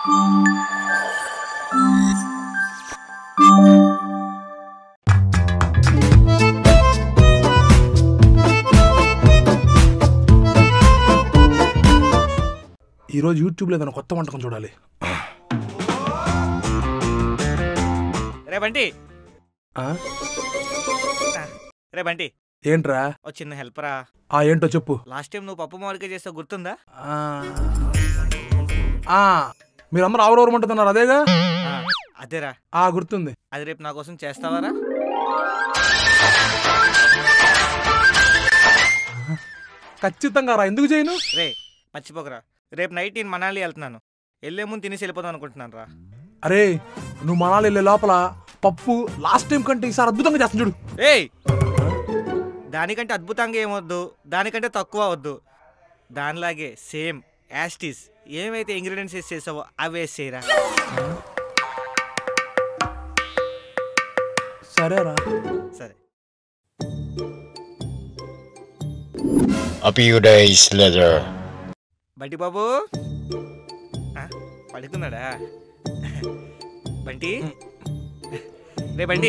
ఈరోజు యూట్యూబ్లో ఏదైనా కొత్త వంటకం చూడాలి రే బంటి ఆ? రే బంటి ఏంట్రా ఓ చిన్న హెల్ప్ రా ఆ ఏంటో చెప్పు లాస్ట్ టైం నువ్వు పప్పు మామిడికాయ చేస్తావు గుర్తుందా ఆ. ఆ, మీరందరూ ఆవరవరం ఉంటున్నారు అదేగా ఆ, అదేరా ఆ గుర్తుంది అది రేపు నా కోసం చేస్తావారా ఖచ్చితంగా రా ఎందుకు చేయను రే మర్చిపోకరా రేపు నైట్ నేను మనాలి వెళ్తున్నాను వెళ్ళే ముందు తినేసి వెళ్ళిపోదాం అనుకుంటున్నాను రా అరే నువ్వు మనాలి వెళ్ళే లోపల పప్పు లాస్ట్ టైం కంటే ఈసారి అద్భుతంగా చేస్తాను చూడు ఏయ్ దానికంటే అద్భుతంగా ఏమొద్దు దానికంటే తక్కువ వద్దు దానిలాగే సేమ్ యాస్టీస్ ఏమైతే ఇంగ్రీడియంట్స్ వేసి చేసావో అవే చేయరా సరేరా సరే A few days later. Bunty బాబు ఆ, పడుకున్నాడా బంటి రే బంటి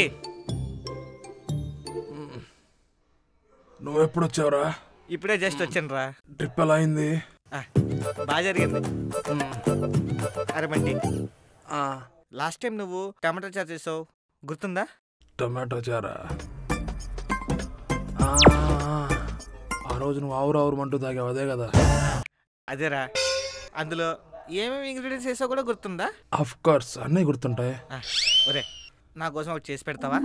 నువ్వు ఎప్పుడు వచ్చావురా ఇప్పుడే జస్ట్ వచ్చాను రా ట్రిప్ ఎలా అయింది బాగా జరిగింది అరే బంటి ఆ, లాస్ట్ టైం నువ్వు టమాటా చారు చేసావు గుర్తుందా టమాటో చారా ఆ, ఆ రోజు నువ్వు ఆవురు ఆవురు అంటూ తాగావు అదే కదా అదేరా అందులో ఏమేమి ఇంగ్రీడియంట్స్ వేసావు కూడా గుర్తుందా అఫ్ కోర్స్ అన్నీ గుర్తుంటాయి ఆ, ఒరే నా కోసం ఒకటి చేసి పెడతావా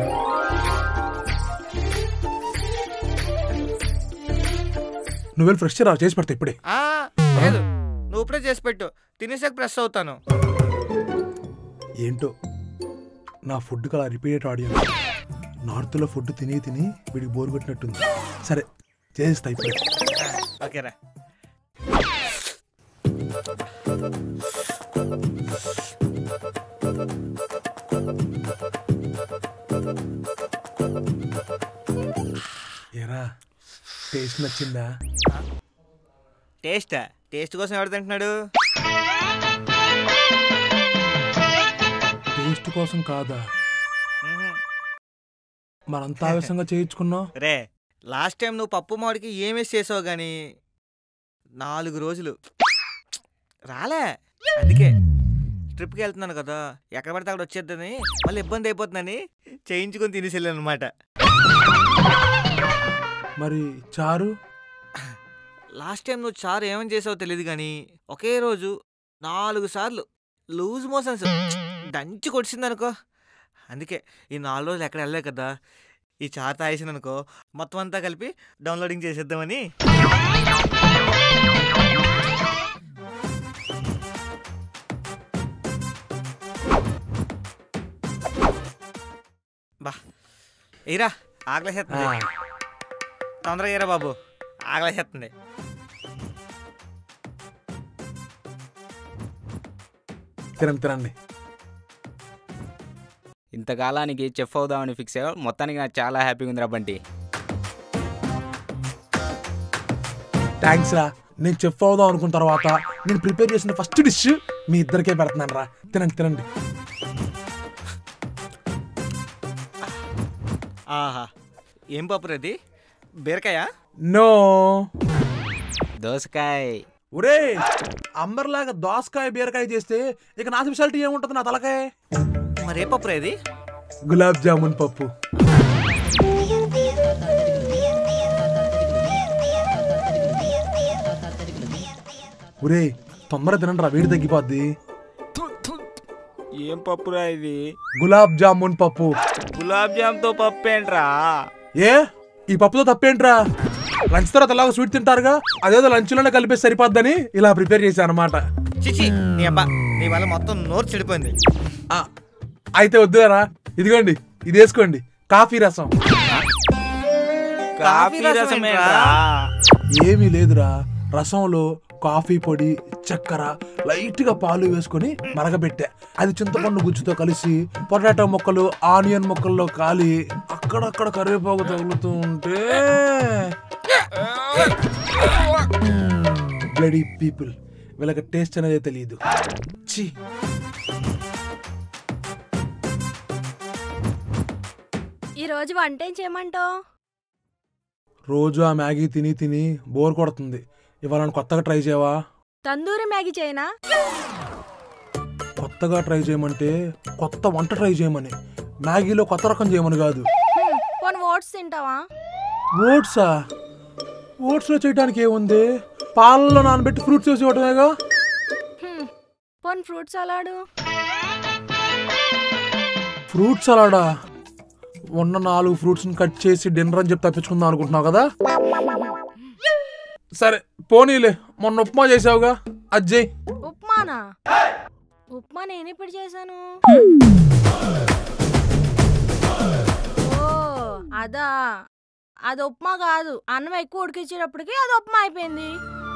నువ్వు వెళ్ళి ఫ్రెష్ రా చేసి పెడతా ఇప్పుడే ఆ, లేదు నువ్వు ఇప్పుడే చేసి పెట్టు తినేసాక ప్రెస్ అవుతాను ఏంటో నా ఫుడ్ అలా రిపీటెడ్ ఆడియన్స్ నార్త్లో ఫుడ్ తిని తిని వీడికి బోర్ కొట్టినట్టుంది సరే చేస్తా ఇప్పుడే ఆ, ఓకేరా ఏరా టేస్ట్ నచ్చిందా టేస్టా టేస్ట్ కోసం ఎవరు తింటున్నాడు టేస్ట్ కోసం కాదా మ్హూ. మరంత ఆవేశంగా చేయించుకున్నావు రే లాస్ట్ టైం నువ్వు పప్పు మామిడికి ఏమేసి చేసావు కానీ నాలుగు రోజులు రాలే అందుకే ట్రిప్కి వెళ్తున్నాను కదా ఎక్కడ పడితే అక్కడ వచ్చేద్దని మళ్ళీ ఇబ్బంది అయిపోతుందని చేయించుకొని తినేసి వెళ్ళాను అనమాట మరి చారు లాస్ట్ టైం నువ్వు చారు ఏమని చేసావో తెలియదు కానీ ఒకే రోజు నాలుగు సార్లు లూజ్ మోషన్స్ దంచి కొడిసింది అనుకో అందుకే ఈ నాలుగు రోజులు ఎక్కడ వెళ్ళలే కదా ఈ చారు తాగేసింది అనుకో మొత్తం అంతా కలిపి డౌన్లోడింగ్ చేసేద్దామని బా ఏరా ఆకలేసేస్తుంది తొందరగా ఏరా బాబు ఆకలేసేస్తుంది తినండి తినండి ఇంతకాలానికి చెఫ్ అవుదామని ఫిక్స్ అయ్యావు మొత్తానికి నాకు చాలా హ్యాపీగా ఉందిరా బంటి థ్యాంక్స్ రా నేను చెఫ్ అవుదాం అనుకున్న తర్వాత నేను ప్రిపేర్ చేసిన ఫస్ట్ డిష్ మీ ఇద్దరికే పెడుతున్నాను రా తినండి తినండి ఆహా ఏం పప్పు అది బీరకాయ నో దోసకాయ ఒరే అంబర్లాగా దోసకాయ బీరకాయ చేస్తే ఇక నా స్పెషాలిటీ ఏముంటుంది నా తలకాయ మరి ఏ పప్పు ఇది గులాబ్ జామున్ పప్పు ఒరే తొందర తినండి రా వేడి తగ్గిపోద్ది ఏం పప్పురా ఇది గులాబ్ జామున్ పప్పు గులాబ్ జామ్తో పప్పు ఏంట్రా ఏ ఈ పప్పుతో తప్పేంట్రా లంచ్ తర్వాత ఎలాగో స్వీట్ తింటారుగా అదేదో లంచ్లోనే కలిపేసి సరిపోద్దని ఇలా ప్రిపేర్ చేశాను అనమాట చిచి నీ అబ్బా నీ వల్ల మొత్తం నోరు చెడిపోయింది అయితే వద్దురా ఇదిగోండి ఇది వేసుకోండి కాఫీ రసం కాఫీ రసం ఏంట్రా? ఏమీ లేదురా రసంలో కాఫీ పొడి చక్కెర లైట్ గా పాలు వేసుకొని మరగబెట్టా అది చింతపండు గుజ్జుతో కలిసి పొటాటో ముక్కలు ఆనియన్ ముక్కల్లో కాలి అక్కడక్కడ కరివేపాకు తగులుతూ ఉంటే బ్లడీ పీపుల్ వీళ్ళకి టేస్ట్ అనేది తెలియదు ఛీ ఈ రోజు వంట ఏం చేయమంటావు రోజు ఆ మ్యాగీ తిని తిని బోర్ కొడుతుంది ఇవాళ నన్ను కొత్తగా ట్రై చేయవా తందూరి మ్యాగీ చేయనా కొత్తగా ట్రై చేయమంటే కొత్త వంట ట్రై చేయమని మ్యాగీలో కొత్త రకం చేయమని కాదు హ్మ్, పోనీ ఓట్స్ తింటావా ఓట్సా ఓట్స్లో చేయడానికి ఏముంది పాలలో నానబెట్టి ఫ్రూట్స్ వేసి ఇవ్వటమేగా హ్మ్, పోనీ ఫ్రూట్ సలాడు ఫ్రూట్ సలాడా ఉన్న నాలుగు ఫ్రూట్స్ని కట్ చేసి డిన్నర్ అని చెప్పి తప్పించుకుందాం అనుకుంటున్నావు కదా సరే పోనీలే మొన్న ఉప్మా చేసావుగా అజ్జయ్ ఉప్మానా ఉప్మా నేను ఎప్పుడు చేశాను ఓ అదా అది ఉప్మా కాదు అన్నం ఎక్కువ ఉడికించేటప్పటికి అది ఉప్మా అయిపోయింది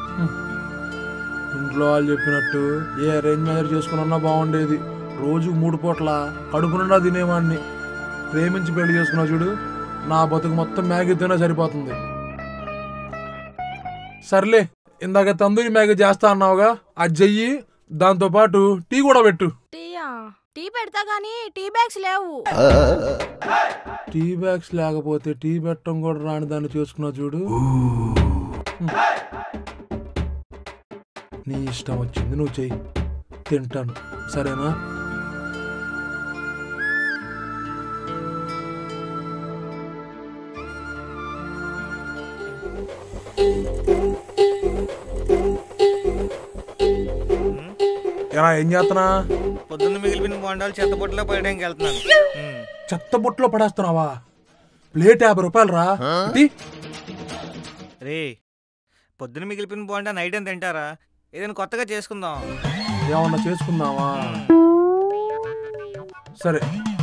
ఇంట్లో వాళ్ళు చెప్పినట్టు ఏ అరేంజ్ మ్యారేజ్ చేసుకుని ఉన్నా బాగుండేది రోజు మూడు పూట్ల కడుపు నిండా తినేవాడిని ప్రేమించి పెళ్లి చేసుకున్నావు చూడు నా బతుకు మొత్తం మ్యాగీ తినే సరిపోతుంది సర్లే ఇందాక తందూరి మ్యాగీ చేస్తా అన్నావుగా అది చెయ్యి దాంతోపాటు టీ కూడా పెట్టు టీయా టీ పెడతా గానీ టీ బ్యాగ్స్ లేవు టీ బ్యాగ్స్ లేకపోతే టీ పెట్టడం కూడా రాని దాన్ని చేసుకున్నావు చూడు హ్మ్. నీ ఇష్టం వచ్చింది నువ్వు చెయ్యి తింటాను సరేనా ఎలా ఏం చేస్తున్నా పొద్దున్న మిగిలిపోయిన బొండాలు చెత్తబొట్టలో పడడానికి వెళ్తున్నాను ఉమ్. చెత్త బుట్టలో పడేస్తున్నావా ప్లేట్ యాభై రూపాయలు రా ఇది రే పొద్దున్న మిగిలిపోయిన బొండా నైట్ అని తింటారా ఏదైనా కొత్తగా చేసుకుందాం ఏమన్నా చేసుకుందావా సరే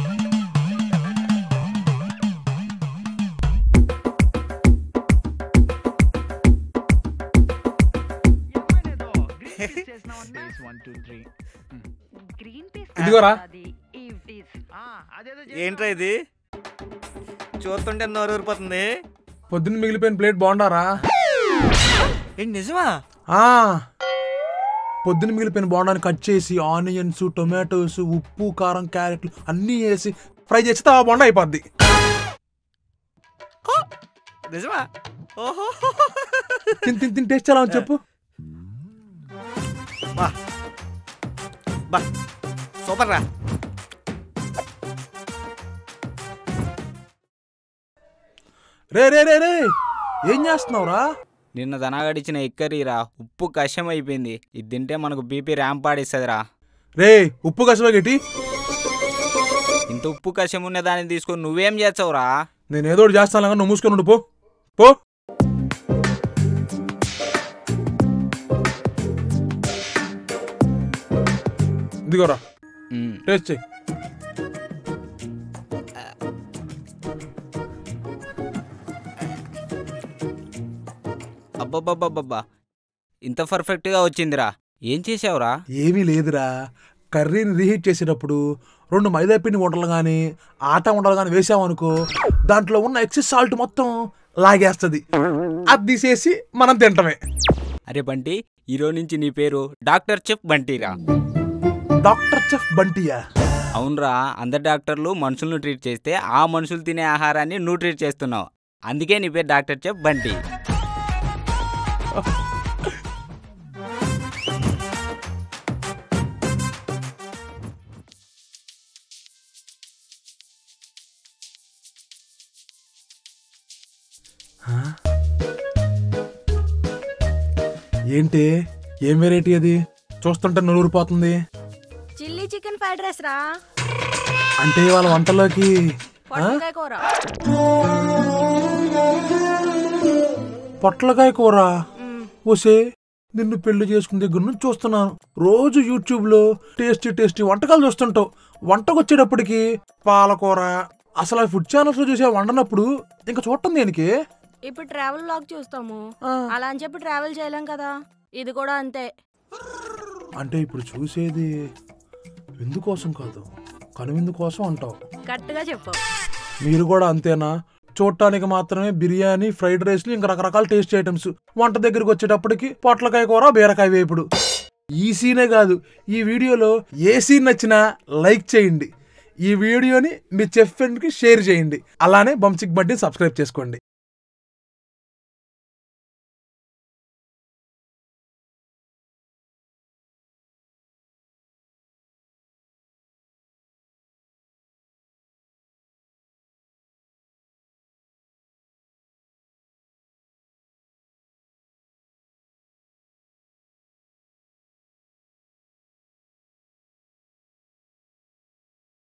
ఇదిగోరా ఏంట్రా ఇది చూస్తుంటే నోరు ఊరిపోతుంది పొద్దున్న మిగిలిపోయిన ప్లేట్ బాగుండారా ఏంటి నిజమా ఆ, పొద్దున్న మిగిలిపోయిన బోండాన్ని కట్ చేసి ఆనియన్స్ టొమాటోస్ ఉప్పు కారం క్యారెట్లు అన్నీ వేసి ఫ్రై చేస్తే ఆ బోండా అయిపోద్ది నిజమా ఓహో తిని తిని తిని టేస్ట్ ఎలా ఉంది చెప్పు బా బా సూపర్ రా రే రే రే రే ఏం చేస్తున్నావురా నిన్న దనాగడిచిన ఎక్కరీరా ఉప్పు కషం అయిపోయింది ఇది తింటే మనకు బీపీ ర్యాంప్ పాడిస్తుందిరా రే ఉప్పు కసవ గట్టి ఇంత ఉప్పు కషం ఉన్న దాన్ని తీసుకొని నువ్వేం చేస్తావురా నేను ఏదో ఒకటి చేస్తాను కానీ నువ్వు మూసుకొని ఉండు పో పో ఇదిగోరా ఉమ్, టేస్ట్ చెయ్యి అబ్బబ్బబ్బబ్బబ్బా ఇంత పర్ఫెక్ట్గా వచ్చిందిరా ఏం చేసావురా ఏమీ లేదురా కర్రీని రీహీట్ చేసేటప్పుడు రెండు మైదా పిండి ఉండలు కానీ ఆట ఉండలు కానీ వేసామనుకో దాంట్లో ఉన్న ఎక్సెస్ సాల్ట్ మొత్తం లాగేస్తుంది అది తీసేసి మనం తింటమే అరే బంటి ఈరోజు నుంచి నీ పేరు డాక్టర్ చెఫ్ బంటిరా డాక్టర్ చెఫ్ బంటియా అవునరా అందరు డాక్టర్లు మనుషులను ట్రీట్ చేస్తే ఆ మనుషులు తినే ఆహారాన్ని నువ్వు ట్రీట్ చేస్తున్నావు అందుకే నీ పేరు డాక్టర్ చెఫ్ బంటి ఏంటి ఏం వెరైటీ అది చూస్తుంటే నూరిపోతుంది చిల్లీ చికెన్ ఫ్రైడ్ రైస్ రా అంటే వాళ్ళ వంటలోకి పొట్టకాయ కూర పొట్లకాయ కూర మ్, ఓసే నిన్ను పెళ్లి చేసుకున్న దగ్గర నుంచి చూస్తున్నాను రోజు యూట్యూబ్ లో టేస్టీ టేస్టీ వంటకాలు చూస్తుంటావు వంటకు వచ్చేటప్పటికి పాలకూర అసలు ఆ ఫుడ్ ఛానల్స్ లో చూసే వండనప్పుడు ఇంకా చూడటం దేనికి ఇప్పుడు ట్రావెల్ లాగ్ చూస్తాము ఆ, అలా అని చెప్పి ట్రావెల్ చేయలేం కదా ఇది కూడా అంతే అంటే ఇప్పుడు చూసేది విందు కోసం కాదు కనువిందు కోసం అంటావు కరెక్ట్గా చెప్పు మీరు కూడా అంతేనా చూడటానికి మాత్రమే బిర్యానీ ఫ్రైడ్ రైస్లు ఇంకా రకరకాల టేస్ట్ ఐటమ్స్ వంట దగ్గరికి వచ్చేటప్పటికి పొట్లకాయ కూర బీరకాయ వేపుడు ఈ సీనే కాదు ఈ వీడియోలో ఏ సీన్ నచ్చినా లైక్ చేయండి ఈ వీడియోని మీ చెఫ్ ఫ్రెండ్కి షేర్ చేయండి అలానే బంసిక్ బడ్డీని సబ్స్క్రైబ్ చేసుకోండి